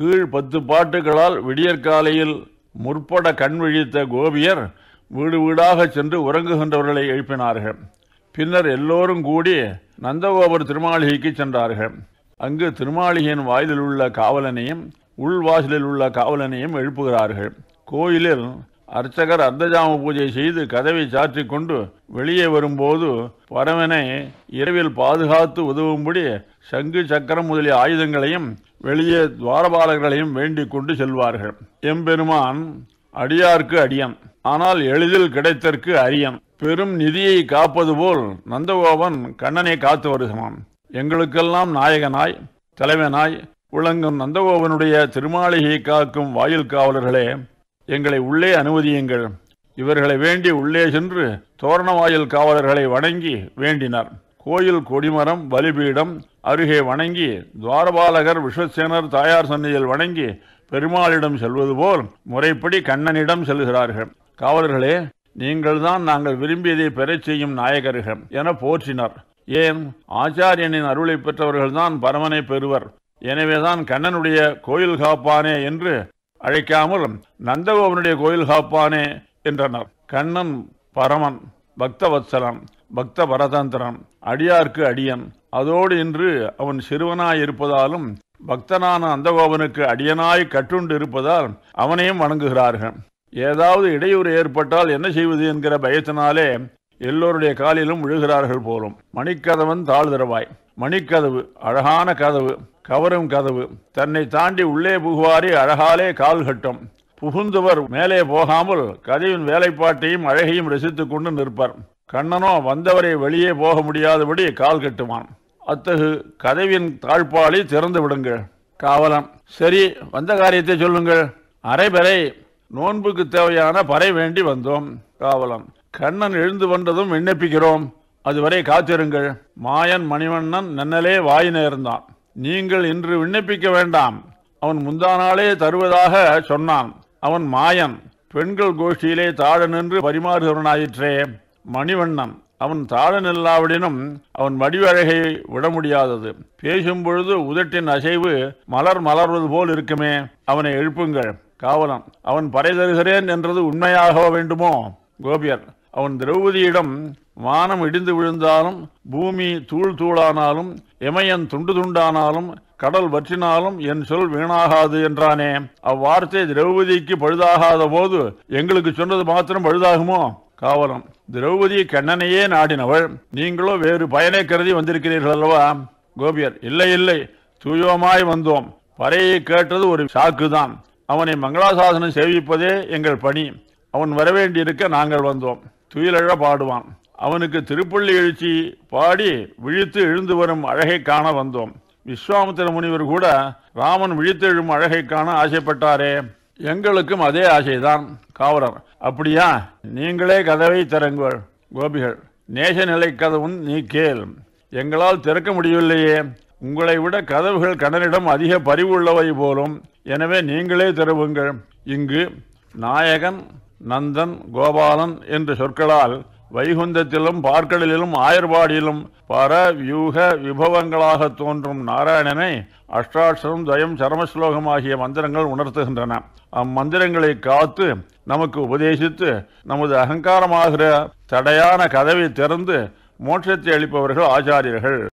கீழ் பத்து பாட்டுகளால் விடியற்காலையில் முற்பட கண் விழித்த கோபியர் வீடு வீடாக சென்று உறங்குகின்றவர்களை எழுப்பினார்கள் பின்னர் எல்லோரும் கூடி நந்தகோபர் திருமாளிகைக்கு சென்றார்கள் அங்கு திருமாளிகையின் வாயிலில் உள்ள காவலனையும் உள்வாசலில் உள்ள காவலனையும் எழுப்புகிறார்கள் கோயிலில் அர்ச்சகர் அர்த்தஜாம பூஜை செய்து கதவை சாற்றிக் கொண்டு வெளியே வரும்போது பரமனை இரவில் பாதுகாத்து உதவும்படி சங்கு சக்கரம் முதலிய ஆயுதங்களையும் வெளியே துவாரபாலகர்களையும் வேண்டிக் கொண்டு செல்வார்கள் எம்பெருமான் அடியார்க்கு அடியன் ஆனால் எளிதில் கிடைத்தற்கு அரியன் பெரும் நிதியை காப்பது போல் நந்தகோபன் கண்ணனை காத்து வருகிறான் எங்களுக்கெல்லாம் நாயகனாய் தலைவனாய் விளங்கும் நந்தகோபனுடைய திருமாளிகை காக்கும் வாயில் காவலர்களே எங்களை உள்ளே அனுமதியுங்கள் இவர்களை வேண்டி உள்ளே சென்று தோரணவாயில் காவலர்களை வணங்கி வேண்டினார் கோயில் கொடிமரம் பலிபீடம் அருகே வணங்கி துவாரபாலகர் விஸ்வசேனர் தாயார் சந்நிதியில் வணங்கி பெருமாளிடம் செல்வது போல் முறைப்படி கண்ணனிடம் செல்கிறார்கள் காவலர்களே நீங்கள்தான் நாங்கள் விரும்பியதை பெறச் செய்யும் நாயகர்கள் என போற்றினர் ஏன் ஆச்சாரியனின் அருளை பெற்றவர்கள்தான் பரமனை பெறுவர் எனவேதான் கண்ணனுடைய கோயில் காப்பானே என்று அழைக்காமல் நந்தகோபனுடைய கோயில் காப்பானே என்றனர் கண்ணன் பரமன் பக்தவத்சலன் பக்த பரதந்திரன் அடியார்க்கு அடியன் அதோடு இன்று அவன் சிறுவனாய் இருப்பதாலும் பக்தனான நந்தகோபனுக்கு அடியனாய் கட்டுண்டு இருப்பதால் அவனையும் வணங்குகிறார்கள் ஏதாவது இடையூறு ஏற்பட்டால் என்ன செய்வது என்கிற பயத்தினாலே எல்லோருடைய காலிலும் விழுகிறார்கள் போலும் மணிக்கதவன் தாழ்திரவாய் மணிக்கதவு அழகான கதவு கவரும் கதவு தன்னை தாண்டி உள்ளே புகுவாரி அழகாலே கால் கட்டும் புகுந்தவர் மேலே போகாமல் கதவின் வேலைப்பாட்டையும் அழகையும் ரசித்துக் கொண்டு நிற்பர் கண்ணனோ வந்தவரை வெளியே போக முடியாதபடி கால் கட்டுவான் அத்தகு கதவின் தாழ்பாளை திறந்து விடுங்கள் காவலன் சரி வந்த காரியத்தை சொல்லுங்கள் அரைபறை நோன்புக்கு தேவையான பறை வேண்டி வந்தோம் காவலன் கண்ணன் எழுந்து வந்ததும் விண்ணப்பிக்கிறோம் அதுவரை காத்திருங்கள் மாயன் மணிவண்ணன் நன்னலே வாய் நேர்ந்தான் நீங்கள் இன்று விண்ணப்பிக்க வேண்டாம் அவன் முந்தா நாளே தருவதாக சொன்னான் அவன் மாயன் பெண்கள் கோஷ்டியிலே தாழ நின்று பரிமாறுகிறவனாயிற்றே மணிவண்ணன் அவன் தாழ நில்லாவிடனும் அவன் வடிவழகை விட முடியாதது பேசும் பொழுது உதட்டின் அசைவு மலர் மலர்வது போல் இருக்குமே அவனை எழுப்புங்கள் காவலன் அவன் பறை தருகிறேன் என்றது உண்மையாக வேண்டுமோ கோபியர் அவன் திரௌபதியிடம் வானம் இடிந்து விழுந்தாலும் பூமி தூள் தூளானாலும் இமயன் துண்டு துண்டானாலும் கடல் வற்றினாலும் என் சொல் வீணாகாது என்றானே அவ்வார்த்தை திரௌபதிக்கு பழுதாகாத போது எங்களுக்கு சொன்னது மாத்திரம் பழுதாகுமோ காவலம் திரௌபதி கண்ணனையே நாடினவள் நீங்களோ வேறு பயனை கருதி வந்திருக்கிறீர்கள் அல்லவா கோபியர் இல்லை இல்லை தூயமாய் வந்தோம் பறையை கேட்டது ஒரு சாக்குதான் அவனை மங்களாசாசனம் சேவிப்பதே எங்கள் பணி அவன் வரவேண்டியிருக்க நாங்கள் வந்தோம் துயிலழ பாடுவான் அவனுக்கு திருப்பள்ளி எழுச்சி பாடி விழித்து எழுந்து வரும் அழகை காண வந்தோம் விஸ்வாமித்திர முனிவர் கூட ராமன் விழித்து எழும் அழகை காண ஆசைப்பட்டாரே எங்களுக்கும் அதே ஆசைதான் காவலர் அப்படியா நீங்களே கதவை திறங்குங்கள் கோபிகள் நேச நிலை கதவும் நீ கேள் எங்களால் திறக்க முடியவில்லையே உங்களை விட கதவுகள் கண்ணனிடம் அதிக பரிவு உள்ளவை போலும் எனவே நீங்களே திறவுங்கள் இங்கு நாயகன் நந்தன் கோபாலன் என்ற சொற்களால் வைகுந்தத்திலும் பார்க்கடலிலும் ஆயர்பாடியிலும் பர வியூக விபவங்களாக தோன்றும் நாராயணனை அஷ்டாட்சரம் துவயம் சரமஸ்லோகம் ஆகிய மந்திரங்கள் உணர்த்துகின்றன அம்மந்திரங்களை காத்து நமக்கு உபதேசித்து நமது அகங்காரமாகிற தடையான கதவை திறந்து மோட்சத்தை அளிப்பவர்கள் ஆச்சாரியர்கள்